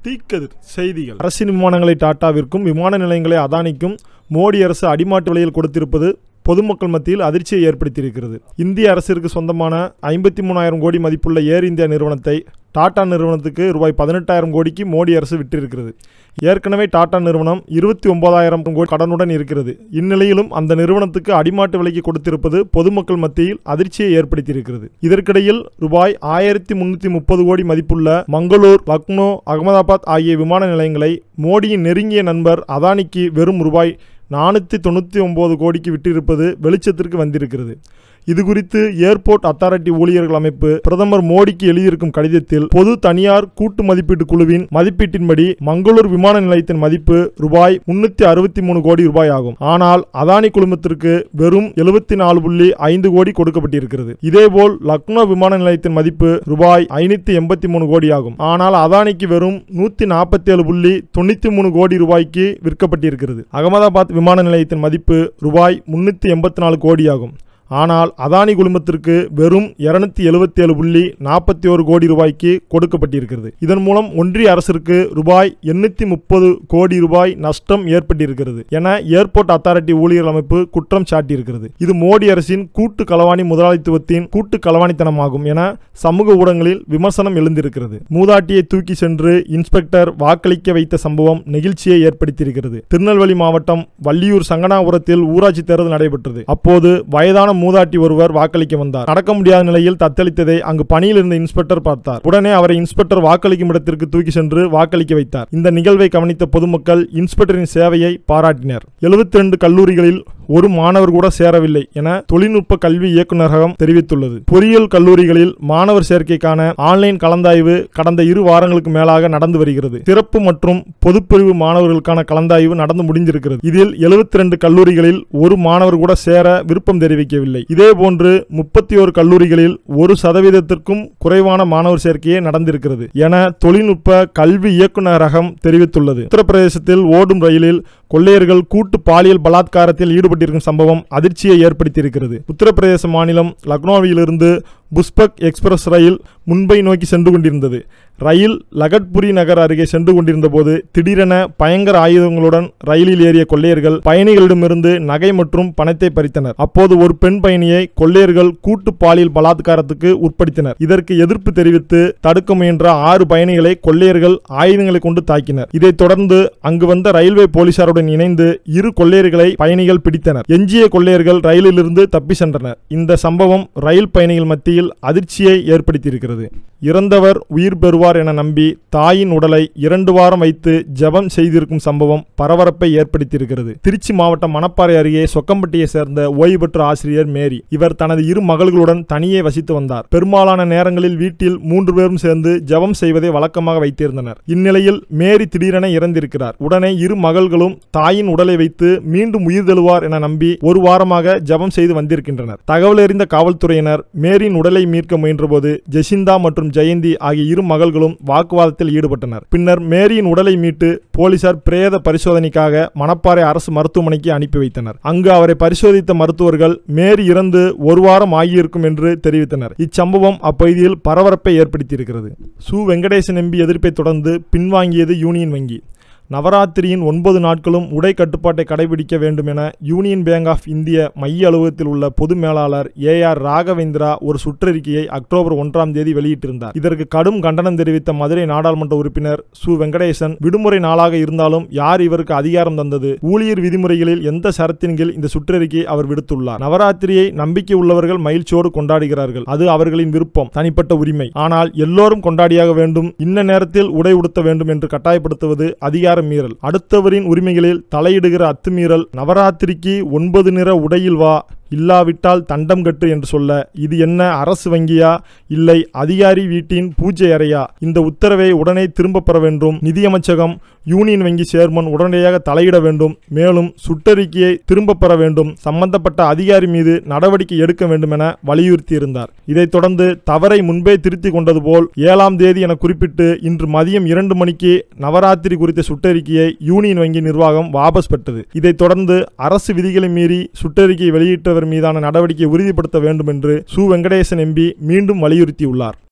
தீக்கதிர் செய்திகள் அரசின் விமானங்களை டாட்டாவிற்கும் விமான நிலையங்களை அதானிக்கும் மோடி அரசு அடிமாட்டு விலையில் கொடுத்திருப்பது பொதுமக்கள் மத்தியில் அதிர்ச்சியை ஏற்படுத்தியிருக்கிறது இந்திய அரசிற்கு சொந்தமான ஐம்பத்தி மூணாயிரம் கோடி மதிப்புள்ள ஏர் இந்தியா நிறுவனத்தை டாடா நிறுவனத்துக்கு ரூபாய் பதினெட்டாயிரம் கோடிக்கு மோடி அரசு விட்டிருக்கிறது ஏற்கனவே டாடா நிறுவனம் இருபத்தி ஒன்பதாயிரம் கோடி கடனுடன் இருக்கிறது இந்நிலையிலும் அந்த நிறுவனத்துக்கு அடிமாட்டு விலைக்கு கொடுத்திருப்பது பொதுமக்கள் மத்தியில் அதிர்ச்சியை ஏற்படுத்தியிருக்கிறது இதற்கிடையில் ரூபாய் ஆயிரத்தி முன்னூற்றி முப்பது கோடி மதிப்புள்ள மங்களூர் லக்னோ அகமதாபாத் ஆகிய விமான நிலையங்களை மோடியின் நெருங்கிய நண்பர் அதானிக்கு வெறும் ரூபாய் நானூற்றி தொண்ணூற்றி ஒம்பது கோடிக்கு விட்டிருப்பது வெளிச்சத்திற்கு வந்திருக்கிறது இது குறித்து ஏர்போர்ட் அத்தாரிட்டி ஊழியர்கள் அமைப்பு பிரதமர் மோடிக்கு எழுதியிருக்கும் கடிதத்தில் பொது தனியார் கூட்டு மதிப்பீட்டு குழுவின் மதிப்பீட்டின்படி மங்களூர் விமான நிலையத்தின் மதிப்பு ரூபாய் முன்னூத்தி அறுபத்தி மூணு கோடி ரூபாய் ஆகும் ஆனால் அதானி குழுமத்திற்கு வெறும் எழுபத்தி நாலு புள்ளி ஐந்து கோடி கொடுக்கப்பட்டிருக்கிறது இதேபோல் லக்னோ விமான நிலையத்தின் மதிப்பு ரூபாய் ஐநூத்தி எண்பத்தி மூணு கோடி ஆகும் ஆனால் அதானிக்கு வெறும் நூத்தி நாற்பத்தி ஏழு புள்ளி தொண்ணூத்தி மூணு கோடி ரூபாய்க்கு விற்கப்பட்டிருக்கிறது அகமதாபாத் விமான நிலையத்தின் மதிப்பு ரூபாய் முன்னூத்தி எண்பத்தி நாலு கோடி ஆகும் ஆனால் அதானி குழுமத்திற்கு வெறும் இருநூத்தி எழுபத்தி ஏழு புள்ளி நாற்பத்தி ஒரு கோடி ரூபாய்க்கு கொடுக்கப்பட்டிருக்கிறது இதன் மூலம் ஒன்றிய அரசிற்கு ரூபாய் எண்ணூத்தி முப்பது கோடி ரூபாய் நஷ்டம் ஏற்பட்டிருக்கிறது என ஏர்போர்ட் அத்தாரிட்டி ஊழியர் அமைப்பு குற்றம் சாட்டியிருக்கிறது இது மோடி அரசின் கூட்டு களவாணி முதலாளித்துவத்தின் கூட்டு களவாணித்தனமாகும் என சமூக ஊடகங்களில் விமர்சனம் எழுந்திருக்கிறது மூதாட்டியை தூக்கி சென்று இன்ஸ்பெக்டர் வாக்களிக்க வைத்த சம்பவம் நெகிழ்ச்சியை ஏற்படுத்தியிருக்கிறது திருநெல்வேலி மாவட்டம் வள்ளியூர் சங்கனாபுரத்தில் ஊராட்சி தேர்தல் நடைபெற்றது அப்போது வயதான மூதாட்டி ஒருவர் வாக்களிக்க வந்தார் நடக்க முடியாத நிலையில் தத்தளித்ததை அங்கு பணியில் இருந்த இன்ஸ்பெக்டர் பார்த்தார் உடனே அவரை இன்ஸ்பெக்டர் வாக்களிக்கும் இடத்திற்கு தூக்கி சென்று வாக்களிக்க வைத்தார் இந்த நிகழ்வை கவனித்த பொதுமக்கள் இன்ஸ்பெக்டரின் சேவையை பாராட்டினர் எழுபத்தி ரெண்டு கல்லூரிகளில் ஒரு மாணவர் கூட சேரவில்லை என தொழில்நுட்ப கல்வி இயக்குநரகம் தெரிவித்துள்ளது பொறியியல் கல்லூரிகளில் மாணவர் சேர்க்கைக்கான ஆன்லைன் கலந்தாய்வு கடந்த இரு வாரங்களுக்கு மேலாக நடந்து வருகிறது சிறப்பு மற்றும் பொதுப்பிரிவு மாணவர்களுக்கான கலந்தாய்வு நடந்து முடிந்திருக்கிறது இதில் எழுபத்தி ரெண்டு கல்லூரிகளில் ஒரு மாணவர் கூட சேர விருப்பம் தெரிவிக்கவில்லை இதேபோன்று முப்பத்தி ஒரு கல்லூரிகளில் ஒரு சதவீதத்திற்கும் குறைவான மாணவர் சேர்க்கையே நடந்திருக்கிறது என தொழில்நுட்ப கல்வி இயக்குநரகம் தெரிவித்துள்ளது உத்தரப்பிரதேசத்தில் ஓடும் ரயிலில் கொள்ளையர்கள் கூட்டு பாலியல் பலாத்காரத்தில் ஈடுபட்டிருக்கும் சம்பவம் அதிர்ச்சியை ஏற்படுத்தியிருக்கிறது உத்தரப்பிரதேச மாநிலம் லக்னோவிலிருந்து புஷ்பக் எக்ஸ்பிரஸ் ரயில் மும்பை நோக்கி சென்று கொண்டிருந்தது ரயில் லகட்புரி நகர் அருகே சென்று கொண்டிருந்த போது திடீரென பயங்கர ஆயுதங்களுடன் ரயிலில் ஏறிய கொள்ளையர்கள் பயணிகளிடமிருந்து நகை மற்றும் பணத்தை பறித்தனர் அப்போது ஒரு பெண் பயணியை கொள்ளையர்கள் கூட்டு பாலியல் பலாத்காரத்துக்கு உட்படுத்தினர் இதற்கு எதிர்ப்பு தெரிவித்து தடுக்க முயன்ற ஆறு பயணிகளை கொள்ளையர்கள் ஆயுதங்களை கொண்டு தாக்கினர் இதைத் தொடர்ந்து அங்கு வந்த ரயில்வே போலீசாருடன் இணைந்து இரு கொள்ளையர்களை பயணிகள் பிடித்தனர் எஞ்சிய கொள்ளையர்கள் ரயிலிலிருந்து தப்பி சென்றனர் இந்த சம்பவம் ரயில் பயணிகள் மத்தியில் அதிர்ச்சியை ஏற்படுத்தியிருக்கிறது இறந்தவர் உயிர் பெறுவார் என நம்பி தாயின் உடலை இரண்டு வாரம் வைத்து ஜெபம் செய்திருக்கும் சம்பவம் பரபரப்பை ஏற்படுத்தியிருக்கிறது திருச்சி மாவட்டம் மணப்பாறை அருகே சொக்கம்பட்டியை சேர்ந்த ஓய்வு பெற்ற ஆசிரியர் மேரி இவர் தனது இரு மகள்களுடன் தனியே வசித்து வந்தார் பெரும்பாலான நேரங்களில் வீட்டில் மூன்று பேரும் சேர்ந்து ஜெபம் செய்வதை வழக்கமாக வைத்திருந்தனர் இந்நிலையில் மேரி திடீரென இறந்திருக்கிறார் உடனே இரு மகள்களும் தாயின் உடலை வைத்து மீண்டும் உயிர் தெழுவார் என நம்பி ஒரு வாரமாக ஜெபம் செய்து வந்திருக்கின்றனர் தகவல் அறிந்த காவல்துறையினர் மேரியின் உடலை மீட்க முயன்றபோது ஜெசிந்தா மற்றும் ஜெயந்தி ஆகிய இரு மகள்களும் வாக்குவாதத்தில் ஈடுபட்டனர் பின்னர் மேரியின் உடலை மீட்டு போலீசார் பிரேத பரிசோதனைக்காக மணப்பாறை அரசு மருத்துவமனைக்கு அனுப்பி வைத்தனர் அங்கு அவரை பரிசோதித்த மருத்துவர்கள் மேரி இறந்து ஒரு வாரம் ஆகியிருக்கும் என்று தெரிவித்தனர் இச்சம்பவம் அப்பகுதியில் பரபரப்பை ஏற்படுத்தியிருக்கிறது சு வெங்கடேசன் எம்பி எதிர்ப்பை தொடர்ந்து பின்வாங்கியது யூனியன் வங்கி நவராத்திரியின் ஒன்பது நாட்களும் உடை கட்டுப்பாட்டை கடைபிடிக்க வேண்டும் என யூனியன் பேங்க் ஆஃப் இந்திய மைய அலுவலகத்தில் உள்ள பொது மேலாளர் ஏ ஆர் ராகவேந்திரா ஒரு சுற்றறிக்கையை அக்டோபர் ஒன்றாம் தேதி வெளியிட்டிருந்தார் இதற்கு கடும் கண்டனம் தெரிவித்த மதுரை நாடாளுமன்ற உறுப்பினர் சு வெங்கடேசன் விடுமுறை நாளாக இருந்தாலும் யார் இவருக்கு அதிகாரம் தந்தது ஊழியர் விதிமுறைகளில் எந்த சரத்தின் கீழ் இந்த சுற்றறிக்கையை அவர் விடுத்துள்ளார் நவராத்திரியை நம்பிக்கை உள்ளவர்கள் மகிழ்ச்சியோடு கொண்டாடுகிறார்கள் அது அவர்களின் விருப்பம் தனிப்பட்ட உரிமை ஆனால் எல்லோரும் கொண்டாடியாக வேண்டும் இன்ன நேரத்தில் உடை உடுத்த வேண்டும் என்று கட்டாயப்படுத்துவது அதிகார அதிகார மீறல் அடுத்தவரின் உரிமைகளில் தலையிடுகிற அத்துமீறல் நவராத்திரிக்கு ஒன்பது நிற உடையில் வா இல்லாவிட்டால் தண்டம் கட்டு என்று சொல்ல இது என்ன அரசு வங்கியா இல்லை அதிகாரி வீட்டின் பூஜை அறையா இந்த உத்தரவை உடனே திரும்ப பெற வேண்டும் நிதியமைச்சகம் யூனியன் வங்கி சேர்மன் உடனடியாக தலையிட வேண்டும் மேலும் சுற்றறிக்கையை திரும்ப பெற வேண்டும் சம்பந்தப்பட்ட அதிகாரி மீது நடவடிக்கை எடுக்க வேண்டும் என வலியுறுத்தியிருந்தார் இதைத் தொடர்ந்து தவறை முன்பே திருத்தி கொண்டது போல் ஏழாம் தேதி என குறிப்பிட்டு இன்று மதியம் இரண்டு மணிக்கு நவராத்திரி குறித்த சுற்றறிக்கையை யூனியன் வங்கி நிர்வாகம் வாபஸ் பெற்றது இதைத் தொடர்ந்து அரசு விதிகளை மீறி சுற்றறிக்கை வெளியிட்ட மீதான நடவடிக்கை உறுதிப்படுத்த வேண்டும் என்று சு வெங்கடேசன் எம்பி மீண்டும் வலியுறுத்தியுள்ளார்